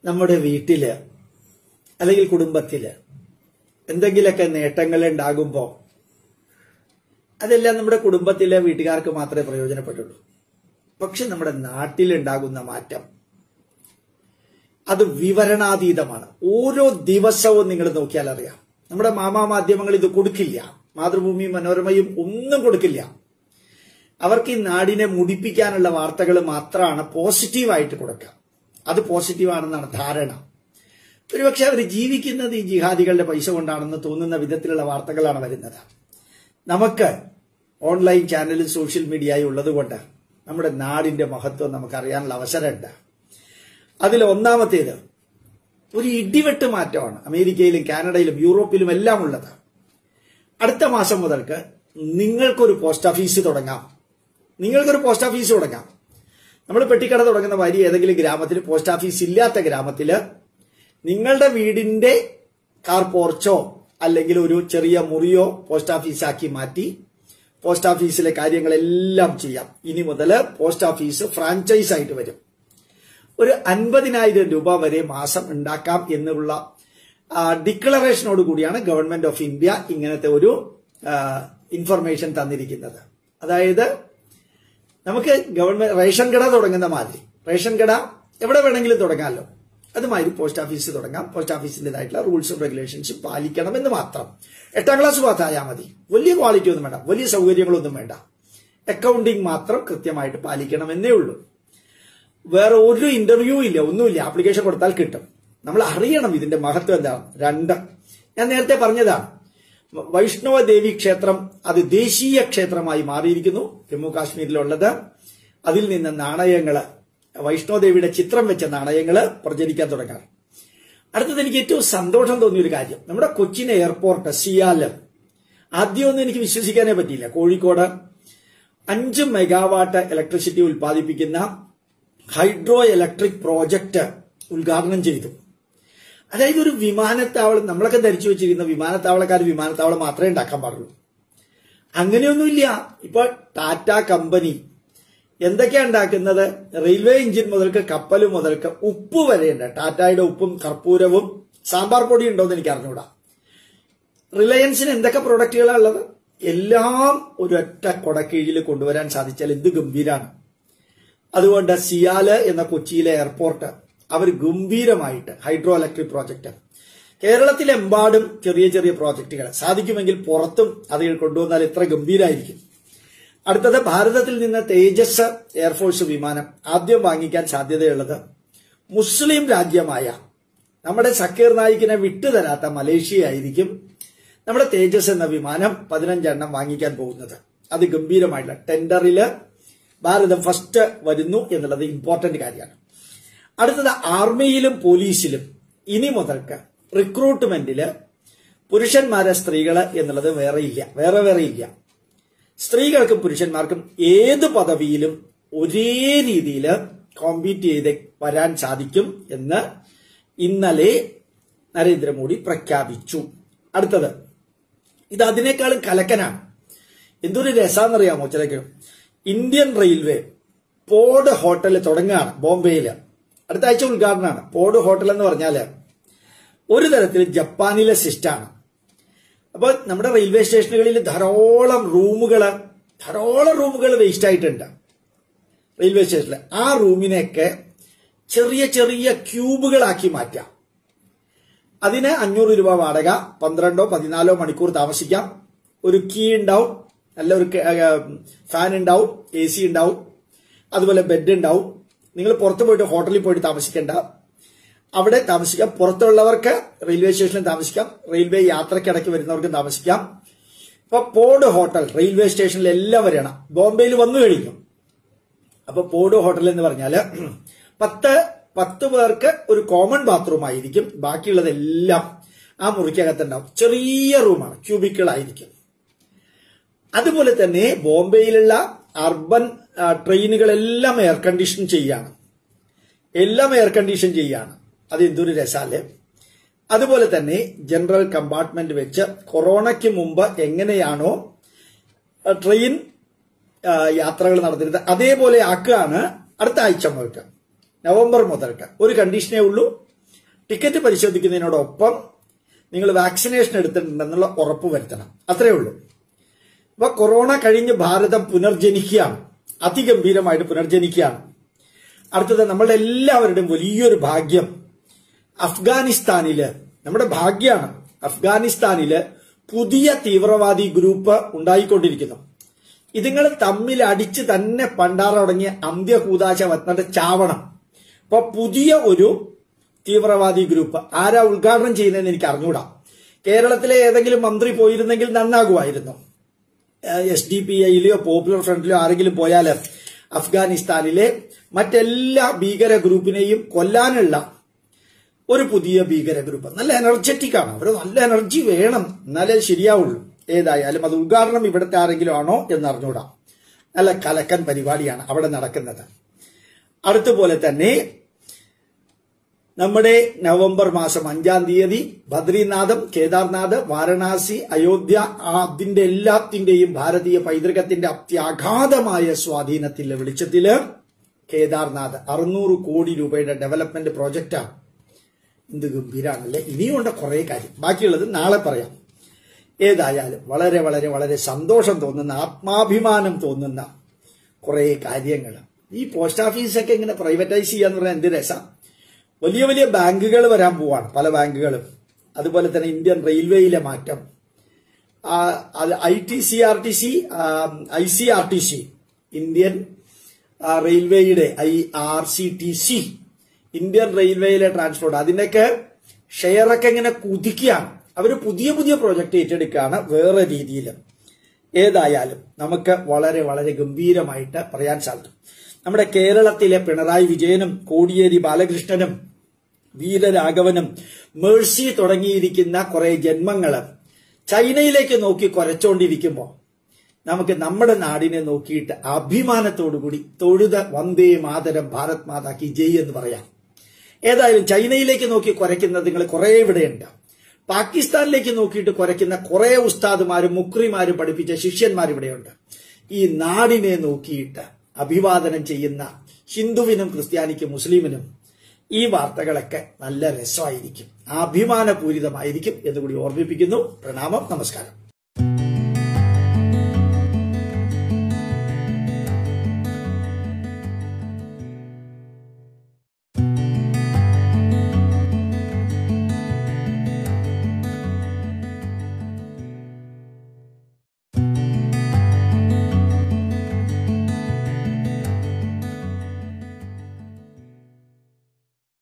നമ്മുടെ വീട്ടില് അല്ലെങ്കിൽ കുടുംബത്തില് എന്തെങ്കിലുമൊക്കെ നേട്ടങ്ങൾ ഉണ്ടാകുമ്പോൾ അതെല്ലാം നമ്മുടെ കുടുംബത്തിലെ വീട്ടുകാർക്ക് മാത്രമേ പ്രയോജനപ്പെട്ടുള്ളൂ പക്ഷെ നമ്മുടെ നാട്ടിലുണ്ടാകുന്ന മാറ്റം അത് വിവരണാതീതമാണ് ഓരോ ദിവസവും നിങ്ങൾ നോക്കിയാൽ അറിയാം നമ്മുടെ മാമാ മാധ്യമങ്ങൾ ഇത് കൊടുക്കില്ല മാതൃഭൂമി മനോരമയും ഒന്നും കൊടുക്കില്ല അവർക്ക് ഈ നാടിനെ മുടിപ്പിക്കാനുള്ള വാർത്തകൾ മാത്രമാണ് പോസിറ്റീവായിട്ട് കൊടുക്കുക അത് പോസിറ്റീവാണെന്നാണ് ധാരണ ഒരുപക്ഷെ അവർ ജീവിക്കുന്നത് ഈ ജിഹാദികളുടെ പൈസ കൊണ്ടാണെന്ന് തോന്നുന്ന വിധത്തിലുള്ള വാർത്തകളാണ് വരുന്നത് നമുക്ക് ഓൺലൈൻ ചാനലും സോഷ്യൽ മീഡിയയും ഉള്ളതുകൊണ്ട് നമ്മുടെ നാടിന്റെ മഹത്വം നമുക്കറിയാനുള്ള അവസരമുണ്ട് അതിൽ ഒന്നാമത്തേത് ഒരു ഇടിവെട്ട് മാറ്റമാണ് അമേരിക്കയിലും കാനഡയിലും യൂറോപ്പിലും എല്ലാം ഉള്ളത് അടുത്ത മാസം മുതൽക്ക് നിങ്ങൾക്കൊരു പോസ്റ്റ് ഓഫീസ് തുടങ്ങാം നിങ്ങൾക്കൊരു പോസ്റ്റ് ഓഫീസ് തുടങ്ങാം നമ്മൾ പെട്ടിക്കട തുടങ്ങുന്ന മാതിരി ഏതെങ്കിലും ഗ്രാമത്തിൽ പോസ്റ്റ് ഓഫീസ് ഇല്ലാത്ത ഗ്രാമത്തിൽ നിങ്ങളുടെ വീടിന്റെ കാർ പോർച്ചോ അല്ലെങ്കിൽ ഒരു ചെറിയ മുറിയോ പോസ്റ്റ് ഓഫീസാക്കി മാറ്റി പോസ്റ്റ് ഓഫീസിലെ കാര്യങ്ങളെല്ലാം ചെയ്യാം ഇനി മുതൽ പോസ്റ്റ് ഓഫീസ് ഫ്രാഞ്ചൈസ് ആയിട്ട് വരും ഒരു അൻപതിനായിരം രൂപ വരെ മാസം ഉണ്ടാക്കാം എന്നുള്ള ഡിക്ലറേഷനോട് കൂടിയാണ് ഗവൺമെന്റ് ഓഫ് ഇന്ത്യ ഇങ്ങനത്തെ ഒരു ഇൻഫർമേഷൻ തന്നിരിക്കുന്നത് അതായത് നമുക്ക് ഗവൺമെന്റ് റേഷൻ കട തുടങ്ങുന്ന മാതിരി റേഷൻ കട എവിടെ വേണമെങ്കിലും തുടങ്ങാമല്ലോ അതുമാതിരി പോസ്റ്റ് ഓഫീസ് തുടങ്ങാം പോസ്റ്റ് ഓഫീസിന്റേതായിട്ടുള്ള റൂൾസും റെഗുലേഷൻസും പാലിക്കണമെന്ന് മാത്രം എട്ടാം ക്ലാസ് പാസ്സായാൽ മതി വലിയ ക്വാളിറ്റി ഒന്നും വേണ്ട വലിയ സൗകര്യങ്ങളൊന്നും വേണ്ട അക്കൗണ്ടിങ് മാത്രം കൃത്യമായിട്ട് പാലിക്കണമെന്നേ ഉള്ളൂ വേറെ ഒരു ഇന്റർവ്യൂ ഇല്ല ഒന്നുമില്ല ആപ്ലിക്കേഷൻ കൊടുത്താൽ കിട്ടും നമ്മൾ അറിയണം ഇതിന്റെ മഹത്വം എന്താണ് രണ്ട് ഞാൻ നേരത്തെ പറഞ്ഞതാണ് വൈഷ്ണവ ദേവി ക്ഷേത്രം അത് ദേശീയ ക്ഷേത്രമായി മാറിയിരിക്കുന്നു ജമ്മു കാശ്മീരിലുള്ളത് അതിൽ നിന്ന് നാണയങ്ങള് വൈഷ്ണവദേവിയുടെ ചിത്രം വെച്ച നാണയങ്ങള് പ്രചരിക്കാൻ തുടങ്ങാറ് അടുത്തത് എനിക്ക് ഏറ്റവും സന്തോഷം തോന്നിയ ഒരു കാര്യം നമ്മുടെ കൊച്ചിൻ എയർപോർട്ട് സിയാല് ആദ്യമൊന്നും എനിക്ക് വിശ്വസിക്കാനേ പറ്റിയില്ല കോഴിക്കോട് അഞ്ച് മെഗാവാട്ട് ഇലക്ട്രിസിറ്റി ഉൽപ്പാദിപ്പിക്കുന്ന ഹൈഡ്രോ ഇലക്ട്രിക് പ്രോജക്റ്റ് ഉദ്ഘാടനം ചെയ്തു അതായത് ഒരു വിമാനത്താവളം നമ്മളൊക്കെ ധരിച്ചു വെച്ചിരിക്കുന്ന വിമാനത്താവളക്കാർ വിമാനത്താവളം മാത്രമേ ഉണ്ടാക്കാൻ പാടുള്ളൂ അങ്ങനെയൊന്നുമില്ല ഇപ്പൊ ടാറ്റ കമ്പനി എന്തൊക്കെയാ ഉണ്ടാക്കുന്നത് റെയിൽവേ എഞ്ചിൻ മുതൽക്ക് കപ്പൽ മുതൽക്ക് ഉപ്പ് വരെയുണ്ട് ടാറ്റയുടെ ഉപ്പും കർപ്പൂരവും സാമ്പാർ പൊടി ഉണ്ടോ എന്ന് എനിക്ക് അറിഞ്ഞൂടാ റിലയൻസിന് എന്തൊക്കെ പ്രൊഡക്റ്റുകളാണ് ഉള്ളത് എല്ലാം ഒരൊറ്റ കൊടക്കീഴിൽ കൊണ്ടുവരാൻ സാധിച്ചാൽ എന്ത് ഗംഭീരാണ് അതുകൊണ്ട് സിയാല് എന്ന കൊച്ചിയിലെ എയർപോർട്ട് അവർ ഗംഭീരമായിട്ട് ഹൈഡ്രോ ഇലക്ട്രിക് പ്രോജക്റ്റ് കേരളത്തിലെമ്പാടും ചെറിയ ചെറിയ പ്രോജക്റ്റുകൾ സാധിക്കുമെങ്കിൽ പുറത്തും അത് കൊണ്ടുവന്നാൽ എത്ര ഗംഭീരായിരിക്കും അടുത്തത് ഭാരതത്തിൽ നിന്ന് തേജസ് എയർഫോഴ്സ് വിമാനം ആദ്യം വാങ്ങിക്കാൻ സാധ്യതയുള്ളത് മുസ്ലിം രാജ്യമായ നമ്മുടെ സക്കീർ നായിക്കിനെ വിട്ടുതരാത്ത മലേഷ്യ ആയിരിക്കും നമ്മുടെ തേജസ് എന്ന വിമാനം പതിനഞ്ചെണ്ണം വാങ്ങിക്കാൻ പോകുന്നത് അത് ഗംഭീരമായിട്ടുള്ള ടെൻഡറില് ഭാരതം ഫസ്റ്റ് വരുന്നു എന്നുള്ളത് ഇമ്പോർട്ടന്റ് കാര്യമാണ് അടുത്തത് ആർമിയിലും പോലീസിലും ഇനി മുതൽക്ക് റിക്രൂട്ട്മെന്റില് പുരുഷന്മാരെ സ്ത്രീകള് എന്നുള്ളത് വേറെ ഇല്ല വേറെ വേറെ ഇല്ല സ്ത്രീകൾക്കും പുരുഷന്മാർക്കും ഏത് പദവിയിലും ഒരേ രീതിയിൽ കോമ്പീറ്റ് ചെയ്ത് വരാൻ സാധിക്കും എന്ന് ഇന്നലെ നരേന്ദ്രമോദി പ്രഖ്യാപിച്ചു അടുത്തത് ഇത് അതിനേക്കാളും കലക്കനാണ് എന്തൊരു രസാന്നറിയാമോ ചിലക്ക് ഇന്ത്യൻ റെയിൽവേ പോഡ് ഹോട്ടൽ തുടങ്ങുകയാണ് ബോംബെയില് അടുത്ത ആഴ്ച ഉദ്ഘാടനമാണ് പോഡ് ഹോട്ടൽ എന്ന് പറഞ്ഞാല് ഒരു തരത്തിൽ ജപ്പാനിലെ സിസ്റ്റാണ് അപ്പോൾ നമ്മുടെ റെയിൽവേ സ്റ്റേഷനുകളിൽ ധാരാളം റൂമുകള് ധാരാളം റൂമുകൾ വേസ്റ്റ് ആയിട്ടുണ്ട് റെയിൽവേ സ്റ്റേഷനിൽ ആ റൂമിനെയൊക്കെ ചെറിയ ചെറിയ ക്യൂബുകളാക്കി മാറ്റാം അതിന് അഞ്ഞൂറ് രൂപ വാടക പന്ത്രണ്ടോ പതിനാലോ മണിക്കൂർ താമസിക്കാം ഒരു കീ ഉണ്ടാവും നല്ല ഒരു ഫാൻ ഉണ്ടാവും എ സി ഉണ്ടാവും അതുപോലെ ബെഡ് ഉണ്ടാവും നിങ്ങൾ പുറത്ത് പോയിട്ട് ഹോട്ടലിൽ പോയിട്ട് താമസിക്കേണ്ട അവിടെ താമസിക്കാം പുറത്തുള്ളവർക്ക് റെയിൽവേ സ്റ്റേഷനിൽ താമസിക്കാം റെയിൽവേ യാത്രക്കിടയ്ക്ക് വരുന്നവർക്ക് താമസിക്കാം ഇപ്പൊ പോഡ് ഹോട്ടൽ റെയിൽവേ സ്റ്റേഷനിൽ എല്ലാം വരണം ബോംബെയിൽ വന്നു കഴിഞ്ഞു അപ്പൊ പോഡ് ഹോട്ടൽ എന്ന് പറഞ്ഞാല് പത്ത് പത്ത് പേർക്ക് ഒരു കോമൺ ബാത്റൂം ആയിരിക്കും ബാക്കിയുള്ളതെല്ലാം ആ മുറിക്കകത്തുണ്ടാവും ചെറിയ റൂമാണ് ക്യൂബിക്കിൾ ആയിരിക്കും അതുപോലെ തന്നെ ബോംബെയിലുള്ള അർബൻ ട്രെയിനുകളെല്ലാം എയർ കണ്ടീഷൻ ചെയ്യാണ് എല്ലാം എയർ കണ്ടീഷൻ ചെയ്യാണ് അത് എന്തൊരു രസാല് അതുപോലെ തന്നെ ജനറൽ കമ്പാർട്ട്മെന്റ് വെച്ച് കൊറോണയ്ക്ക് മുമ്പ് എങ്ങനെയാണോ ട്രെയിൻ യാത്രകൾ നടത്തിയിരുന്നത് അതേപോലെ ആക്കുകയാണ് അടുത്ത ആഴ്ച മുതൽക്ക് നവംബർ മുതൽക്ക് ഒരു കണ്ടീഷനേ ഉള്ളൂ ടിക്കറ്റ് പരിശോധിക്കുന്നതിനോടൊപ്പം നിങ്ങൾ വാക്സിനേഷൻ എടുത്തിട്ടുണ്ടെന്നുള്ള ഉറപ്പ് വരുത്തണം അത്രേ ഉള്ളൂ അപ്പൊ കൊറോണ കഴിഞ്ഞ് ഭാരതം പുനർജനിക്കുകയാണ് അതിഗംഭീരമായിട്ട് പുനർജനിക്കുകയാണ് അടുത്തത് നമ്മളുടെ എല്ലാവരുടെയും വലിയൊരു ഭാഗ്യം അഫ്ഗാനിസ്ഥാനില് നമ്മുടെ ഭാഗ്യമാണ് അഫ്ഗാനിസ്ഥാനില് പുതിയ തീവ്രവാദി ഗ്രൂപ്പ് ഉണ്ടായിക്കൊണ്ടിരിക്കുന്നു ഇതുങ്ങൾ തമ്മിൽ അടിച്ച് തന്നെ പണ്ടാറടങ്ങിയ അന്ത്യകൂതാശ വന്നിട്ട് ചാവണം അപ്പൊ പുതിയ ഒരു തീവ്രവാദി ഗ്രൂപ്പ് ആരാ ഉദ്ഘാടനം ചെയ്യുന്നതെന്ന് എനിക്ക് അറിഞ്ഞൂടാ കേരളത്തിലെ ഏതെങ്കിലും മന്ത്രി പോയിരുന്നെങ്കിൽ നന്നാകുമായിരുന്നു എസ് ഡി പി ഐയിലെയോ പോപ്പുലർ ഫ്രണ്ടിലോ ആരെങ്കിലും പോയാൽ അഫ്ഗാനിസ്ഥാനിലെ മറ്റെല്ലാ ഭീകര ഗ്രൂപ്പിനെയും കൊല്ലാനുള്ള ഒരു പുതിയ ഭീകര ഗ്രൂപ്പ് നല്ല എനർജറ്റിക് ആണ് അവർ നല്ല എനർജി വേണം എന്നാലേ ശരിയാവുള്ളൂ ഏതായാലും അത് ഉദ്ഘാടനം ഇവിടുത്തെ ആരെങ്കിലും ആണോ എന്ന് അറിഞ്ഞൂടാ നല്ല കലക്കൻ പരിപാടിയാണ് അവിടെ നടക്കുന്നത് അടുത്തുപോലെ തന്നെ നമ്മുടെ നവംബർ മാസം അഞ്ചാം തീയതി ബദ്രീനാഥം കേദാർനാഥ് വാരണാസി അയോധ്യ അതിന്റെ എല്ലാത്തിന്റെയും ഭാരതീയ പൈതൃകത്തിന്റെ അത്യാഘാതമായ സ്വാധീനത്തിലെ വെളിച്ചത്തില് കേദാർനാഥ് അറുന്നൂറ് കോടി രൂപയുടെ ഡെവലപ്മെന്റ് പ്രോജക്റ്റാണ് എന്ത് ഗംഭീരാണല്ലേ ഇനിയുണ്ട് കുറെ കാര്യം ബാക്കിയുള്ളത് നാളെ പറയാം ഏതായാലും വളരെ വളരെ വളരെ സന്തോഷം തോന്നുന്ന ആത്മാഭിമാനം തോന്നുന്ന കുറെ കാര്യങ്ങൾ ഈ പോസ്റ്റ് ഓഫീസൊക്കെ ഇങ്ങനെ പ്രൈവറ്റൈസ് ചെയ്യാന്ന് പറഞ്ഞാൽ എന്ത് രസം വലിയ വലിയ ബാങ്കുകൾ വരാൻ പോവാണ് പല ബാങ്കുകളും അതുപോലെ തന്നെ ഇന്ത്യൻ റെയിൽവേയിലെ മാറ്റം I T C R T C I C R T C Indian ആ, റെയിൽവേയുടെ I R C T C Indian റെയിൽവേയിലെ ട്രാൻസ്പോർട്ട് അതിന്റെയൊക്കെ ഷെയറൊക്കെ ഇങ്ങനെ കുതിക്കുകയാണ് അവർ പുതിയ പുതിയ പ്രോജക്റ്റ് ഏറ്റെടുക്കുകയാണ് വേറെ രീതിയിൽ ഏതായാലും നമുക്ക് വളരെ വളരെ ഗംഭീരമായിട്ട് പറയാൻ സാധിക്കും നമ്മുടെ കേരളത്തിലെ പിണറായി വിജയനും കോടിയേരി ബാലകൃഷ്ണനും വീരരാഘവനും മേഴ്സി തുടങ്ങിയിരിക്കുന്ന കുറെ ജന്മങ്ങള് ചൈനയിലേക്ക് നോക്കി കുരച്ചോണ്ടിരിക്കുമ്പോൾ നമുക്ക് നമ്മുടെ നാടിനെ നോക്കിയിട്ട് അഭിമാനത്തോടുകൂടി തൊഴുത വന്ദേ മാതരം ഭാരത് മാതാ കി ജയ് എന്ന് പറയാം ഏതായാലും ചൈനയിലേക്ക് നോക്കി കുരയ്ക്കുന്നത് നിങ്ങൾ കുറെ ഇവിടെയുണ്ട് പാകിസ്ഥാനിലേക്ക് നോക്കിയിട്ട് കുരയ്ക്കുന്ന കുറെ ഉസ്താദുമാരും മുക്രിമാരും പഠിപ്പിച്ച ശിഷ്യന്മാർ ഇവിടെയുണ്ട് ഈ നാടിനെ നോക്കിയിട്ട് അഭിവാദനം ചെയ്യുന്ന ഹിന്ദുവിനും ക്രിസ്ത്യാനിക്കും മുസ്ലിമിനും ഈ വാർത്തകളൊക്കെ നല്ല രസമായിരിക്കും അഭിമാനപൂരിതമായിരിക്കും എന്ന് കൂടി ഓർമ്മിപ്പിക്കുന്നു പ്രണാമം നമസ്കാരം